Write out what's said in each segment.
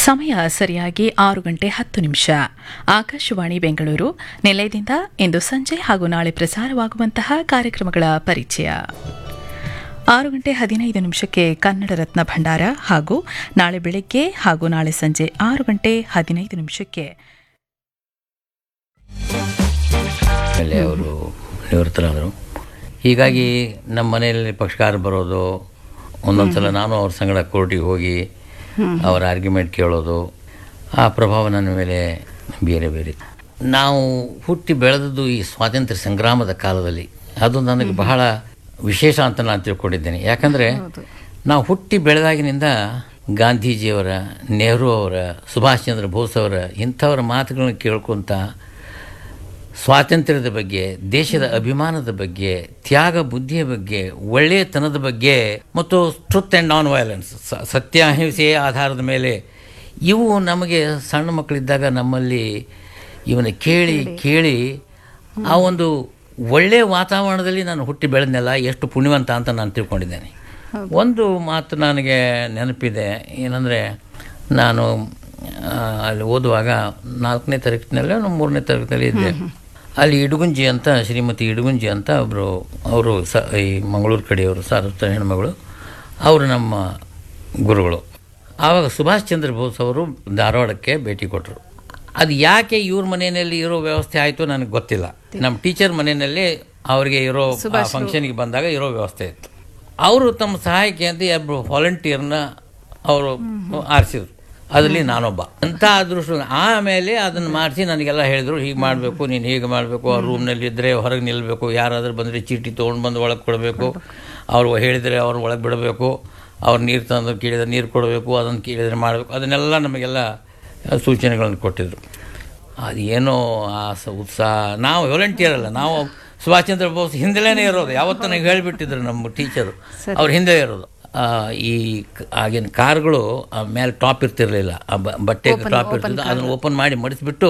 ಸಮಯ ಸರಿಯಾಗಿ ಆರು ಗಂಟೆ ಹತ್ತು ನಿಮಿಷ ಆಕಾಶವಾಣಿ ಬೆಂಗಳೂರು ನಿಲಯದಿಂದ ಇಂದು ಸಂಜೆ ಹಾಗೂ ನಾಳೆ ಪ್ರಸಾರವಾಗುವಂತಹ ಕಾರ್ಯಕ್ರಮಗಳ ಪರಿಚಯ ಆರು ಗಂಟೆ ಹದಿನೈದು ನಿಮಿಷಕ್ಕೆ ಕನ್ನಡ ರತ್ನ ಭಂಡಾರ ಹಾಗೂ ನಾಳೆ ಬೆಳಗ್ಗೆ ಹಾಗೂ ನಾಳೆ ಸಂಜೆ ಆರು ಗಂಟೆ ಹದಿನೈದು ನಿಮಿಷಕ್ಕೆ ಮೇಲೆ ಅವರು ನಿವೃತ್ತರಾದರು ಹೀಗಾಗಿ ನಮ್ಮ ಮನೆಯಲ್ಲಿ ಪಕ್ಷಕಾರ ಬರೋದು ಒಂದೊಂದು ಸಲ ನಾನು ಅವ್ರ ಸಂಗಡ ಕೋರ್ಟಿಗೆ ಹೋಗಿ ಅವರ ಆರ್ಗ್ಯುಮೆಂಟ್ ಕೇಳೋದು ಆ ಪ್ರಭಾವ ನನ್ನ ಮೇಲೆ ಬೇರೆ ಬೇರೆ ಇತ್ತು. ನಾವು ಹುಟ್ಟಿ ಬೆಳೆದದ್ದು ಈ ಸ್ವಾತಂತ್ರ್ಯ ಸಂಗ್ರಾಮದ ಕಾಲದಲ್ಲಿ ಅದು ನನಗೆ ಬಹಳ ವಿಶೇಷ ಅಂತ ನಾನು ತಿಳ್ಕೊಂಡಿದ್ದೇನೆ ಯಾಕಂದರೆ ನಾವು ಹುಟ್ಟಿ ಬೆಳೆದಾಗಿನಿಂದ ಗಾಂಧೀಜಿಯವರ ನೆಹರು ಅವರ ಸುಭಾಷ್ ಚಂದ್ರ ಬೋಸ್ ಅವರ ಇಂಥವರ ಮಾತುಗಳನ್ನು ಕೇಳ್ಕೊತ ಸ್ವಾತಂತ್ರ್ಯದ ಬಗ್ಗೆ ದೇಶದ ಅಭಿಮಾನದ ಬಗ್ಗೆ ತ್ಯಾಗ ಬುದ್ಧಿಯ ಬಗ್ಗೆ ಒಳ್ಳೆಯತನದ ಬಗ್ಗೆ ಮತ್ತು ಟ್ರುತ್ ಆ್ಯಂಡ್ ನಾನ್ ವೈಲೆನ್ಸ್ ಸತ್ಯ ಅಹಿಂಸೆಯ ಆಧಾರದ ಮೇಲೆ ಇವು ನಮಗೆ ಸಣ್ಣ ಮಕ್ಕಳಿದ್ದಾಗ ನಮ್ಮಲ್ಲಿ ಇವನ್ನ ಕೇಳಿ ಕೇಳಿ ಆ ಒಂದು ಒಳ್ಳೆಯ ವಾತಾವರಣದಲ್ಲಿ ನಾನು ಹುಟ್ಟಿ ಬೆಳೆದ್ನೆಲ್ಲ ಎಷ್ಟು ಪುಣ್ಯವಂತ ಅಂತ ನಾನು ತಿಳ್ಕೊಂಡಿದ್ದೇನೆ ಒಂದು ಮಾತು ನನಗೆ ನೆನಪಿದೆ ಏನಂದರೆ ನಾನು ಆ, ಅಲ್ಲಿ ಓದುವಾಗ ನಾಲ್ಕನೇ ತರಗತಿನಲ್ಲಿ ಮೂರನೇ ತರಗತಿಯಲ್ಲಿ ಇದ್ದೆ ಅಲ್ಲಿ ಇಡುಗುಂಜಿ ಅಂತ ಶ್ರೀಮತಿ ಇಡುಗುಂಜಿ ಅಂತ ಒಬ್ಬರು ಅವರು ಸ ಈ ಮಂಗಳೂರು ಕಡೆಯವರು ಸಾರಸ್ವತ ಹೆಣ್ಮಗಳು ಅವರು ನಮ್ಮ ಗುರುಗಳು ಆವಾಗ ಸುಭಾಷ್ ಚಂದ್ರ ಬೋಸ್ ಅವರು ಧಾರವಾಡಕ್ಕೆ ಭೇಟಿ ಕೊಟ್ಟರು ಅದು ಯಾಕೆ ಇವ್ರ ಮನೆಯಲ್ಲಿ ಇರೋ ವ್ಯವಸ್ಥೆ ಆಯಿತು ನನಗೆ ಗೊತ್ತಿಲ್ಲ ನಮ್ಮ ಟೀಚರ್ ಮನೆಯಲ್ಲಿ ಅವರಿಗೆ ಇರೋ ಫಂಕ್ಷನ್ಗೆ ಬಂದಾಗ ಇರೋ ವ್ಯವಸ್ಥೆ ಇತ್ತು ಅವರು ತಮ್ಮ ಸಹಾಯಕ್ಕೆ ಅಂತ ಒಬ್ಬರು ವಾಲಂಟಿಯರ್ನ ಅವರು ಆರಿಸಿದ್ರು ಅದರಲ್ಲಿ ನಾನೊಬ್ಬ ಅಂತ ಅದೃಷ್ಟ ಆಮೇಲೆ ಅದನ್ನು ಮಾಡಿಸಿ ನನಗೆಲ್ಲ ಹೇಳಿದ್ರು ಹೀಗೆ ಮಾಡಬೇಕು ನೀನು ಹೀಗೆ ಮಾಡಬೇಕು ಆ ರೂಮ್ನಲ್ಲಿ ಇದ್ದರೆ ಹೊರಗೆ ನಿಲ್ಲಬೇಕು ಯಾರಾದರೂ ಬಂದರೆ ಚೀಟಿ ತೊಗೊಂಡು ಬಂದು ಒಳಗೆ ಕೊಡಬೇಕು ಅವ್ರು ಹೇಳಿದರೆ ಅವ್ರು ಒಳಗೆ ಬಿಡಬೇಕು ಅವ್ರು ನೀರು ತಂದು ಕೇಳಿದ್ರೆ ನೀರು ಕೊಡಬೇಕು ಅದನ್ನು ಕೇಳಿದರೆ ಮಾಡಬೇಕು ಅದನ್ನೆಲ್ಲ ನಮಗೆಲ್ಲ ಸೂಚನೆಗಳನ್ನು ಕೊಟ್ಟಿದ್ರು ಅದೇನೋ ಆ ಸ ಉತ್ಸಾಹ ನಾವು ವಾಲಂಟಿಯರ್ ಅಲ್ಲ ನಾವು ಸುಭಾಷ್ ಚಂದ್ರ ಬೋಸ್ ಹಿಂದೆಲೇ ಇರೋದು ಯಾವತ್ತೂ ನನಗೆ ಹೇಳಿಬಿಟ್ಟಿದ್ರು ನಮ್ಮ ಟೀಚರು ಅವ್ರು ಹಿಂದೆ ಇರೋದು ಆ, ಈ ಕ- ಆಗಿನ ಕಾರ್ಗಳು ಆ ಮೇಲೆ ಟಾಪ್ ಇರ್ತಿರ್ಲಿಲ್ಲ ಆ ಬ- ಬಟ್ಟೆಗೆ ಟಾಪ್ ಇರ್ತಿದ್ದು ಅದನ್ನು ಓಪನ್ ಮಾಡಿ ಮಡಿಸ್ಬಿಟ್ಟು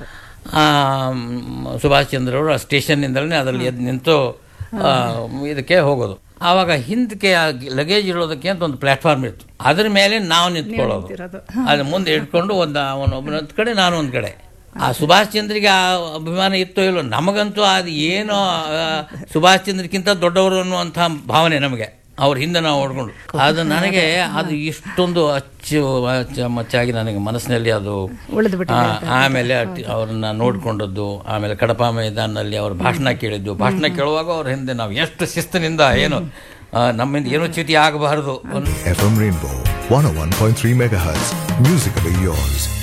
ಆ, ಮ್, ಸುಭಾಷ್ ಚಂದ್ರ ಅವರು ಆ ಸ್ಟೇಷನ್ನಿಂದಲೇ ಅದರಲ್ಲಿ ಎದ್ದು ನಿಂತು ಆ, ಇದಕ್ಕೆ ಹೋಗೋದು ಆವಾಗ ಹಿಂದಕ್ಕೆ ಆ ಲಗೇಜ್ ಇಡೋದಕ್ಕೆ ಅಂತ ಒಂದು ಪ್ಲಾಟ್ಫಾರ್ಮ್ ಇತ್ತು ಅದ್ರ ಮೇಲೆ ನಾವು ನಿಂತ್ಕೊಳ್ಳೋದು ಅದು ಮುಂದೆ ಇಟ್ಕೊಂಡು ಒಂದು ಅವನೊಬ್ಬನ ಒಂದು ಕಡೆ ನಾನು ಒಂದು ಕಡೆ ಆ ಸುಭಾಷ್ ಚಂದ್ರಿಗೆ ಆ ಅಭಿಮಾನ ಇತ್ತೋ ಇಲ್ಲೋ ನಮಗಂತೂ ಅದು ಏನೋ ಆ, ಸುಭಾಷ್ ಚಂದ್ರಕ್ಕಿಂತ ದೊಡ್ಡವರು ಅನ್ನುವಂಥ ಭಾವನೆ ನಮಗೆ ಅವ್ರ ಹಿಂದೆ ನಾವು ಹೊಡ್ಕೊಂಡು ಅದು ನನಗೆ ಅದು ಇಷ್ಟೊಂದು ಅಚ್ಚು ಅಚ್ಚ ಮಚ್ಚಾಗಿ ನನಗೆ ಮನಸ್ಸಿನಲ್ಲಿ ಅದು ಆ, ಆಮೇಲೆ ಅಟ್- ಅವ್ರನ್ನ ನೋಡ್ಕೊಂಡದ್ದು ಆಮೇಲೆ ಕಡಪ ಮೈದಾನಲ್ಲಿ ಅವ್ರ ಭಾಷಣ ಕೇಳಿದ್ದು ಭಾಷಣ ಕೇಳುವಾಗ ಅವ್ರ ಹಿಂದೆ ನಾವು ಎಷ್ಟು ಶಿಸ್ತಿನಿಂದ ಏನು ಆ, ನಮ್ಮಿಂದ ಏನೂ ಚ್ಯುತಿ ಆಗಬಾರದು FM Rainbow 101.3 megahertz. Musically yours.